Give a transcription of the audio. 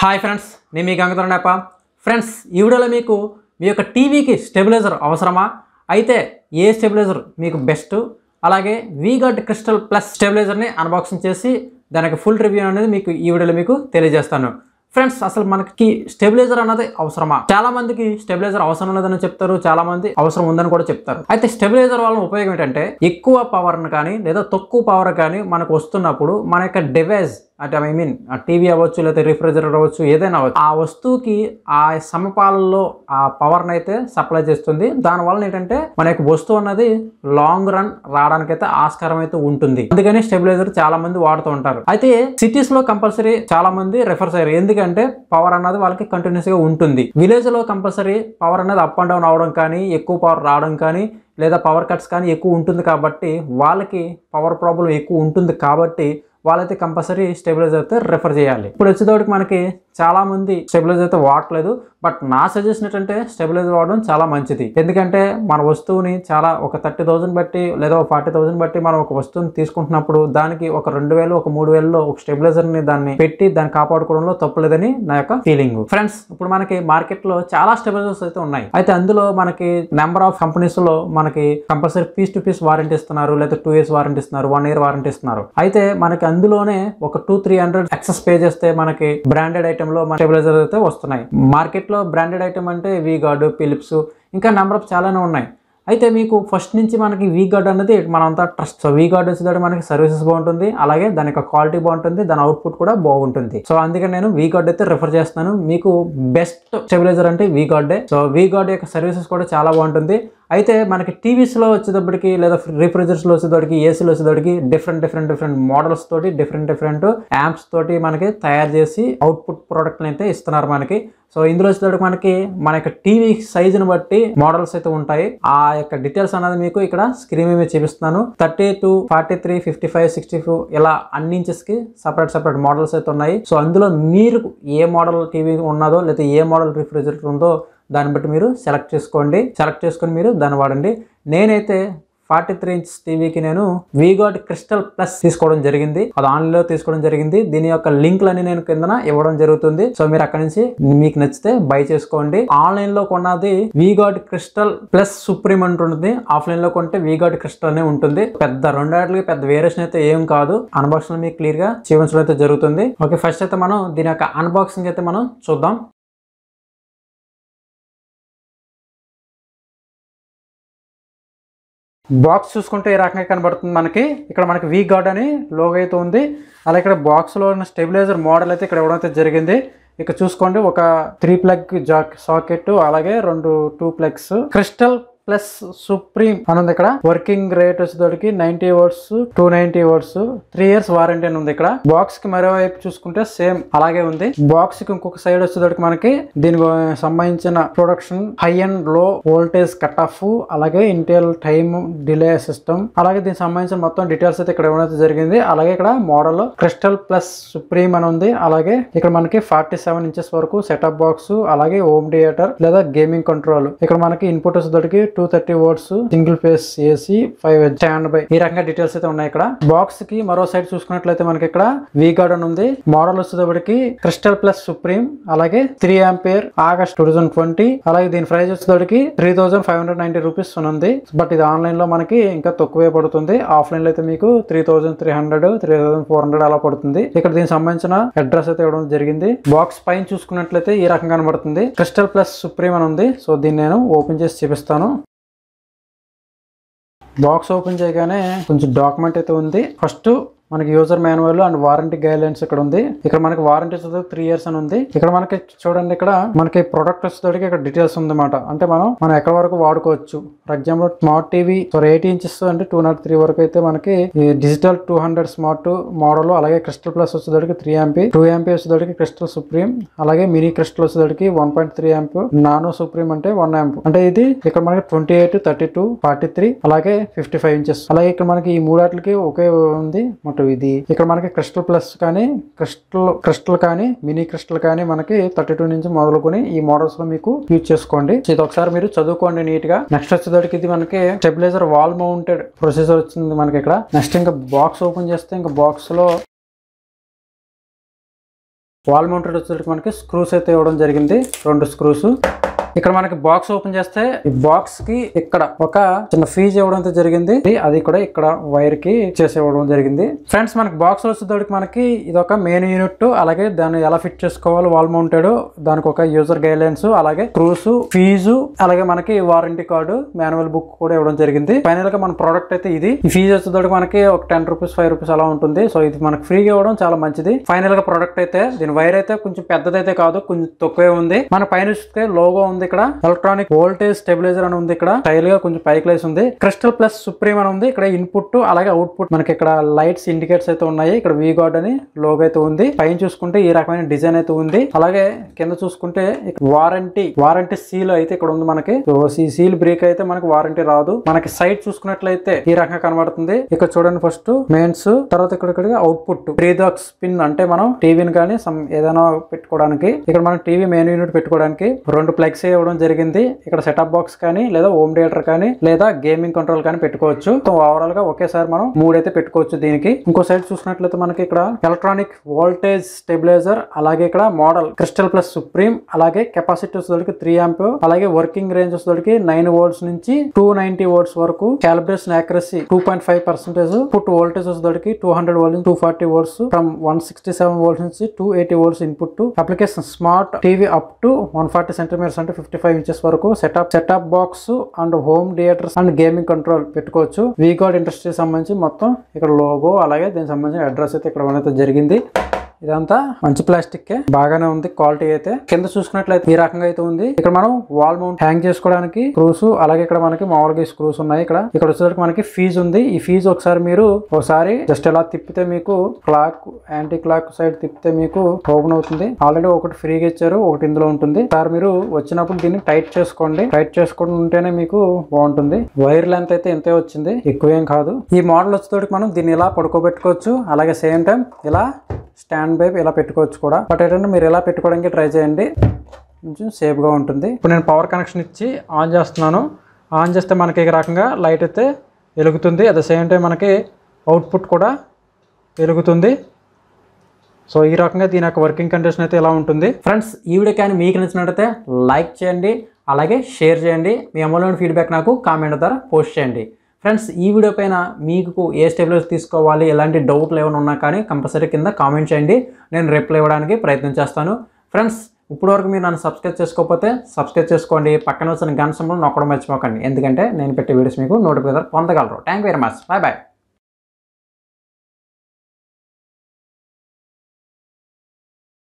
hi friends నేను మీ గంగధరనేప friends ఈ వీడియోలో మీకు మీ యొక్క టీవీకి స్టెబిలైజర్ అవసరమా అయితే ఏ స్టెబిలైజర్ మీకు బెస్ట్ అలాగే వీగార్డ్ క్రిస్టల్ ప్లస్ స్టెబిలైజర్ని అన్బాక్సింగ్ చేసి దానికి ఫుల్ రివ్యూ అనేది మీకు ఈ వీడియోలో మీకు తెలియజేస్తాను ఫ్రెండ్స్ అసలు మనకి స్టెబిలైజర్ అన్నది అవసరమా చాలా మందికి స్టెబిలైజర్ అవసరం లేదని చెప్తారు చాలా మంది అవసరం ఉందని కూడా చెప్తారు అయితే స్టెబిలైజర్ వల్ల ఉపయోగం ఏంటంటే ఎక్కువ పవర్ కానీ లేదా తక్కువ పవర్ కానీ మనకు వస్తున్నప్పుడు మన యొక్క డివైస్ అంటే ఐ మీన్ టీవీ అవ్వచ్చు లేదా రిఫ్రిజరేటర్ అవ్వచ్చు ఏదైనా అవ్వచ్చు ఆ వస్తువుకి ఆ సమపాలలో ఆ పవర్ని అయితే సప్లై చేస్తుంది దానివల్ల ఏంటంటే మన యొక్క వస్తువు అన్నది లాంగ్ రన్ రావడానికైతే ఆస్కారం అయితే ఉంటుంది అందుకని స్టెబిలైజర్ చాలా మంది వాడుతూ ఉంటారు అయితే సిటీస్ లో కంపల్సరీ చాలా మంది రెఫర్ చేయరు ఎందుకంటే పవర్ అన్నది వాళ్ళకి కంటిన్యూస్ గా ఉంటుంది విలేజ్ లో కంపల్సరీ పవర్ అనేది అప్ అండ్ డౌన్ అవడం కానీ ఎక్కువ పవర్ రావడం కానీ లేదా పవర్ కట్స్ కానీ ఎక్కువ ఉంటుంది కాబట్టి వాళ్ళకి పవర్ ప్రాబ్లం ఎక్కువ ఉంటుంది కాబట్టి వాళ్ళైతే కంపల్సరీ స్టెబిలైజర్ అయితే రెఫర్ చేయాలి ఇప్పుడు వచ్చేటప్పటికి మనకి చాలా మంది స్టెబిలైజర్ అయితే వాడట్లేదు బట్ నా సజెషన్ ఏంటంటే స్టెబిలైజర్ వాడడం చాలా మంచిది ఎందుకంటే మన వస్తువుని చాలా ఒక థర్టీ థౌసండ్ బట్టి లేదా ఒక ఫార్టీ థౌసండ్ బట్టి మనం ఒక వస్తువుని తీసుకుంటున్నప్పుడు దానికి ఒక రెండు వేలు ఒక మూడు వేలలో ఒక స్టెబిలైజర్ ని దాన్ని పెట్టి దాన్ని కాపాడుకోవడంలో తప్పులేదని నా యొక్క ఫీలింగ్ ఫ్రెండ్స్ ఇప్పుడు మనకి మార్కెట్ లో చాలా స్టెబిలైజర్స్ అయితే ఉన్నాయి అయితే అందులో మనకి నెంబర్ ఆఫ్ కంపెనీస్ లో మనకి compulsory piece to piece warranty ఇస్తున్నారు లేదా టూ ఇయర్స్ వారంటీ ఇస్తున్నారు వన్ ఇయర్ వారంటీ ఇస్తున్నారు అయితే మనకి అందులోనే ఒక two three hundred excess pay చేస్తే మనకి బ్రాండెడ్ ఐటమ్ లో మన స్టెబిలైజర్ అయితే వస్తున్నాయి మార్కెట్ లో బ్రాండెడ్ ఐటమ్ అంటే వి గార్డ్ ఫిలిప్స్ ఇంకా నెంబర్ ఆఫ్ చాలానే ఉన్నాయి అయితే మీకు ఫస్ట్ నుంచి మనకి వీ గార్డ్ అనేది మనంతా ట్రస్ట్ సో వీ గార్డ్ వచ్చేదాడు మనకి సర్వీసెస్ బాగుంటుంది అలాగే దాని యొక్క క్వాలిటీ బాగుంటుంది దాని అవుట్పుట్ కూడా బాగుంటుంది సో అందుకని నేను వీ గార్డ్ అయితే రిఫర్ చేస్తున్నాను మీకు బెస్ట్ స్టెబిలైజర్ అంటే వీ గార్డే సో వీ గార్డ్ యొక్క సర్వీసెస్ కూడా చాలా బాగుంటుంది అయితే మనకి టీవీస్లో వచ్చేటప్పటికి లేదా రిఫ్రిజరేటర్స్లో వచ్చేటప్పటికి ఏసీలో వచ్చేటప్పటికి డిఫరెంట్ డిఫరెంట్ డిఫరెంట్ మోడల్స్ తోటి డిఫరెంట్ డిఫరెంట్ యాంప్స్ తోటి మనకి తయారు చేసి అవుట్పుట్ ప్రోడక్ట్ని అయితే ఇస్తున్నారు మనకి సో ఇందులో వచ్చేటప్పటికి మనకి మన యొక్క టీవీ సైజుని బట్టి మోడల్స్ అయితే ఉంటాయి ఆ యొక్క డీటెయిల్స్ అనేది మీకు ఇక్కడ స్క్రీన్ మీద చూపిస్తున్నాను thirty two forty three fifty five sixty four ఇలా అన్ని ఇంచెస్ కి సపరేట్ సపరేట్ మోడల్స్ అయితే ఉన్నాయి సో అందులో మీరు ఏ మోడల్ టీవీ ఉన్నదో లేదా ఏ మోడల్ రిఫ్రిజిరేటర్ ఉందో దాన్ని బట్టి మీరు సెలెక్ట్ చేసుకోండి సెలెక్ట్ చేసుకొని మీరు దాన్ని వాడండి నేనైతే ఫార్టీ త్రీ ఇంచ్ టీవీకి నేను వీగాట్ క్రిస్టల్ ప్లస్ తీసుకోవడం జరిగింది అది ఆన్లైన్ లో తీసుకోవడం జరిగింది దీని యొక్క లింక్లన్నీ నేను కిందన ఇవ్వడం జరుగుతుంది సో మీరు అక్కడ నుంచి మీకు నచ్చితే బై చేసుకోండి ఆన్లైన్ లో కొన్నది వీగాట్ క్రిస్టల్ ప్లస్ సుప్రీం అంటుంది ఆఫ్లైన్ లో కొంటే వీగాట్ క్రిస్టల్ అనే ఉంటుంది పెద్ద రెండాటికి పెద్ద వేరియేషన్ అయితే ఏం కాదు అన్బాక్సింగ్ మీకు క్లియర్ గా చూపించడం అయితే జరుగుతుంది ఓకే ఫస్ట్ అయితే మనం దీని యొక్క అన్బాక్సింగ్ అయితే మనం చూద్దాం బాక్స్ చూసుకుంటే ఏ రకంగా కనబడుతుంది మనకి ఇక్కడ మనకి వీ గార్డ్ అని లోగో అయితే ఉంది అలాగే ఇక్కడ బాక్స్లో ఉన్న స్టెబిలైజర్ మోడల్ అయితే ఇక్కడ ఇవ్వడం అయితే జరిగింది ఇక చూసుకోండి ఒక త్రీ ప్లగ్ జాక్ సాకెట్ అలాగే రెండు two plugs crystal plus supreme అని ఉంది ఇక్కడ వర్కింగ్ రేట్ వచ్చేటోడికి ninety volts two ninety volts three years warranty అని ఉంది ఇక్కడ బాక్స్ కి మరో వైపు చూసుకుంటే సేమ్ అలాగే ఉంది బాక్స్ కి ఇంకొక సైడ్ వచ్చేటోడికి మనకి దీనికి సంబంధించిన production high and low voltage cut off అలాగే ఇంటెల్ టైమ్ డిలే సిస్టమ్ అలాగే దీనికి సంబంధించిన మొత్తం డీటెయిల్స్ అయితే ఇక్కడ ఇవ్వడం అయితే జరిగింది అలాగే ఇక్కడ మోడల్ క్రిస్టల్ ప్లస్ సుప్రీం అని ఉంది అలాగే ఇక్కడ మనకి ఫార్టీ సెవెన్ ఇంచెస్ వరకు సెటప్ బాక్స్ అలాగే హోమ్ థియేటర్ లేదా గేమింగ్ కంట్రోల్ ఇక్కడ మనకి ఇన్పుట్ వచ్చేటోడికి two thirty volts single phase AC five stand by ఈ రకంగా డీటెయిల్స్ అయితే ఉన్నాయి ఇక్కడ బాక్స్ కి మరో సైడ్ చూసుకున్నట్లయితే మనకి ఇక్కడ వీ గార్డ్ అని ఉంది మోడల్ వచ్చేటప్పటికి క్రిస్టల్ ప్లస్ సుప్రీం అలాగే three ampere August two thousand twenty అలాగే దీని ప్రైస్ వచ్చేటప్పటికి three thousand five hundred ninety rupees ఉంది బట్ ఇది ఆన్లైన్ లో మనకి ఇంకా తక్కువే పడుతుంది ఆఫ్లైన్ లో అయితే మీకు three thousand three hundred three thousand four hundred అలా పడుతుంది ఇక్కడ దీనికి సంబంధించిన అడ్రస్ అయితే ఇవ్వడం జరిగింది బాక్స్ పైన చూసుకున్నట్లయితే ఈ రకంగా కనబడుతుంది క్రిస్టల్ ప్లస్ సుప్రీం అని ఉంది సో దీన్ని నేను ఓపెన్ చేసి చూపిస్తాను బాక్స్ ఓపెన్ చేయగానే కొంచెం డాక్యుమెంట్ అయితే ఉంది ఫస్ట్ మనకి user manual and warranty guidelines ఇక్కడ ఉంది ఇక్కడ మనకి వారంటీ వచ్చేది త్రీ ఇయర్స్ అని ఉంది ఇక్కడ మనకి చూడండి ఇక్కడ మనకి ప్రొడక్ట్ వచ్చేసరికి ఇక్కడ డీటెయిల్స్ ఉందన్నమాట అంటే మనం మనం ఎక్కడ వరకు వాడుకోవచ్చు for example smart TV for eighty inches అంటే టూ నాట్ త్రీ వరకు అయితే మనకి ఈ digital two hundred smart model అలాగే క్రిస్టల్ ప్లస్ వచ్చేసరికి త్రీ ఎంపీ టూ ఎంపీ వచ్చేసరికి క్రిస్టల్ సుప్రీం అలాగే మినీ క్రిస్టల్ వచ్చేసరికి one point three amp nano supreme అంటే వన్ ఎంప్ అంటే ఇది ఇక్కడ మనకి twenty eight thirty two forty three అలాగే ఫిఫ్టీ ఫైవ్ ఇంచెస్ అలాగే ఇక్కడ మనకి ఈ మూడాట్లకి ఒకే ఉంది మొత్తం ఇది ఇక్కడ మనకి క్రిస్టల్ ప్లస్ కానీ క్రిస్టల్ క్రిస్టల్ కానీ మినీ క్రిస్టల్ కానీ మనకి థర్టీ టూ నుంచి మొదలుకొని ఈ మోడల్స్ లో మీకు యూజ్ చేసుకోండి సో ఇది ఒకసారి మీరు చదువుకోండి నీట్ గా నెక్స్ట్ వచ్చేసరికి ఇది మనకి స్టెబిలైజర్ వాల్ మౌంటెడ్ ప్రొసెసర్ వచ్చింది మనకి ఇక్కడ నెక్స్ట్ ఇంకా బాక్స్ ఓపెన్ చేస్తే ఇంకా బాక్స్ లో వాల్ మౌంటెడ్ వచ్చేసరికి మనకి స్క్రూస్ అయితే ఇవ్వడం జరిగింది రెండు స్క్రూస్ ఇక్కడ మనకి బాక్స్ ఓపెన్ చేస్తే ఈ బాక్స్ కి ఇక్కడ ఒక చిన్న ఫీజ్ ఇవ్వడం అయితే జరిగింది అది కూడా ఇక్కడ వైర్ కి చేసి ఇవ్వడం జరిగింది ఫ్రెండ్స్ మనకి బాక్స్ వచ్చేటప్పటికి మనకి ఇది ఒక మెయిన్ యూనిట్ అలాగే దాన్ని ఎలా ఫిట్ చేసుకోవాలి వాల్ మౌంటెడ్ దానికి ఒక యూజర్ గైడ్లైన్స్ అలాగే క్రూస్ ఫీజు అలాగే మనకి వారంటీ కార్డు మాన్యువల్ బుక్ కూడా ఇవ్వడం జరిగింది ఫైనల్ గా మన ప్రోడక్ట్ అయితే ఇది ఈ ఫీజు వచ్చేటప్పటికి మనకి ఒక టెన్ రూపీస్ ఫైవ్ రూపీస్ అలా ఉంటుంది సో ఇది మనకి ఫ్రీగా ఇవ్వడం చాలా మంచిది ఫైనల్ గా ప్రోడక్ట్ అయితే దీని వైర్ అయితే కొంచెం పెద్దదైతే కాదు కొంచెం తక్కువే ఉంది మన పైన చూస్తే లోగో ఉంది ఇక్కడ ఎలక్ట్రానిక్ వోల్టేజ్ స్టెబిలైజర్ అని ఉంది ఇక్కడ స్టైల్ గా కొంచెం పైకి లేసి ఉంది క్రిస్టల్ ప్లస్ సుప్రీం అని ఉంది ఇక్కడ ఇన్పుట్ అలాగే అవుట్పుట్ మనకి ఇక్కడ లైట్స్ ఇండికేటర్స్ అయితే ఉన్నాయి ఇక్కడ వి గార్డ్ అని లోగో అయితే ఉంది పైన చూసుకుంటే ఈ రకమైన డిజైన్ అయితే ఉంది అలాగే కింద చూసుకుంటే వారంటీ వారంటీ సీల్ అయితే ఇక్కడ ఉంది మనకి సో ఈ సీల్ బ్రేక్ అయితే మనకి వారంటీ రాదు మనకి సైట్ చూసుకున్నట్లయితే ఈ రకంగా కనబడుతుంది ఇక్కడ చూడండి ఫస్ట్ మెయిన్స్ తర్వాత ఇక్కడ ఇక్కడ అవుట్పుట్ త్రీ దాక్స్ పిన్ అంటే మనం టీవీని కానీ సమ్ ఏదైనా పెట్టుకోవడానికి ఇక్కడ మనం టీవీ మెయిన్ యూనిట్ పెట్టుకోవడానికి రెండు ప్లగ్స్ ఇవ్వడం జరిగింది ఇక్కడ సెటప్ బాక్స్ కానీ లేదా హోమ్ థియేటర్ కానీ లేదా గేమింగ్ కంట్రోల్ కానీ పెట్టుకోవచ్చు సో ఓవరాల్ గా ఒకేసారి మనం మూడు అయితే పెట్టుకోవచ్చు దీనికి ఇంకో సైడ్ చూసినట్లయితే మనకి ఇక్కడ ఎలక్ట్రానిక్ వోల్టేజ్ స్టెబిలైజర్ అలాగే ఇక్కడ మోడల్ క్రిస్టల్ ప్లస్ సుప్రీం అలాగే కెపాసిటీ వచ్చేసరికి త్రీ ఆంప్ అలాగే వర్కింగ్ రేంజ్ వచ్చేసరికి నైన్ వోల్ట్స్ నుంచి టూ నైన్టీ వోల్ట్స్ వరకు calibration accuracy two point five percentage put voltage వచ్చేసరికి two hundred volt two forty volts from one sixty seven volts నుంచి two eighty volts input application smart TV up to one forty centimetres అంటే fifty five inches వరకు setup setup box and home theatres and gaming control పెట్టుకోవచ్చు V Guard industry సంబంధించి మొత్తం ఇక్కడ logo అలాగే దీనికి సంబంధించిన అడ్రస్ అయితే ఇక్కడ అయితే జరిగింది ఇదంతా మంచి ప్లాస్టిక్ బాగానే ఉంది క్వాలిటీ అయితే కింద చూసుకున్నట్లయితే ఈ రకంగా అయితే ఉంది ఇక్కడ మనం వాల్ మౌంట్ హ్యాంగ్ చేసుకోవడానికి స్క్రూస్ అలాగే ఇక్కడ మనకి మామూలుగా స్క్రూస్ ఉన్నాయి ఇక్కడ ఇక్కడ వచ్చేసరికి మనకి ఫీజు ఉంది ఈ ఫీజు ఒకసారి మీరు ఒకసారి జస్ట్ ఎలా తిప్పితే మీకు క్లాక్ యాంటీ క్లాక్ సైడ్ తిప్పితే మీకు ఓపెన్ అవుతుంది ఆల్రెడీ ఒకటి ఫ్రీగా ఇచ్చారు ఒకటి ఇందులో ఉంటుంది సార్ మీరు వచ్చినప్పుడు దీన్ని టైట్ చేసుకోండి టైట్ చేసుకుని ఉంటేనే మీకు బాగుంటుంది వైర్ లెంత్ అయితే ఇంతే వచ్చింది ఎక్కువేం కాదు ఈ మోడల్ వచ్చేటోటికి మనం దీన్ని ఇలా పడుకోబెట్టుకోవచ్చు అలాగే సేమ్ టైం ఇలా స్టాండ్ బై ఇలా పెట్టుకోవచ్చు కూడా బట్ ఏంటంటే మీరు ఇలా పెట్టుకోవడానికి ట్రై చేయండి కొంచెం సేఫ్గా ఉంటుంది ఇప్పుడు నేను పవర్ కనెక్షన్ ఇచ్చి ఆన్ చేస్తున్నాను ఆన్ చేస్తే మనకి ఈ రకంగా లైట్ అయితే వెలుగుతుంది అట్ ద సేమ్ టైం మనకి అవుట్పుట్ కూడా వెలుగుతుంది సో ఈ రకంగా దీని యొక్క వర్కింగ్ కండిషన్ అయితే ఇలా ఉంటుంది ఫ్రెండ్స్ ఈ వీడియో కానీ మీకు నచ్చినట్టయితే లైక్ చేయండి అలాగే షేర్ చేయండి మీ అమూల్యమైన ఫీడ్బ్యాక్ నాకు కామెంట్ ద్వారా పోస్ట్ చేయండి ఫ్రెండ్స్ ఈ వీడియో పైన మీకు ఏ స్టెబిలైజర్ తీసుకోవాలి ఎలాంటి డౌట్లు ఏమైనా ఉన్నా కానీ కంపల్సరీ కింద కామెంట్ చేయండి నేను రిప్లై ఇవ్వడానికి ప్రయత్నం చేస్తాను ఫ్రెండ్స్ ఇప్పటివరకు మీరు నన్ను సబ్స్క్రైబ్ చేసుకోకపోతే సబ్స్క్రైబ్ చేసుకోండి పక్కన వచ్చిన గన్ సింబల్ నొక్కడం మర్చిపోకండి ఎందుకంటే నేను పెట్టే వీడియోస్ మీకు నోటిఫికేషన్ పొందగలరు thank very much bye bye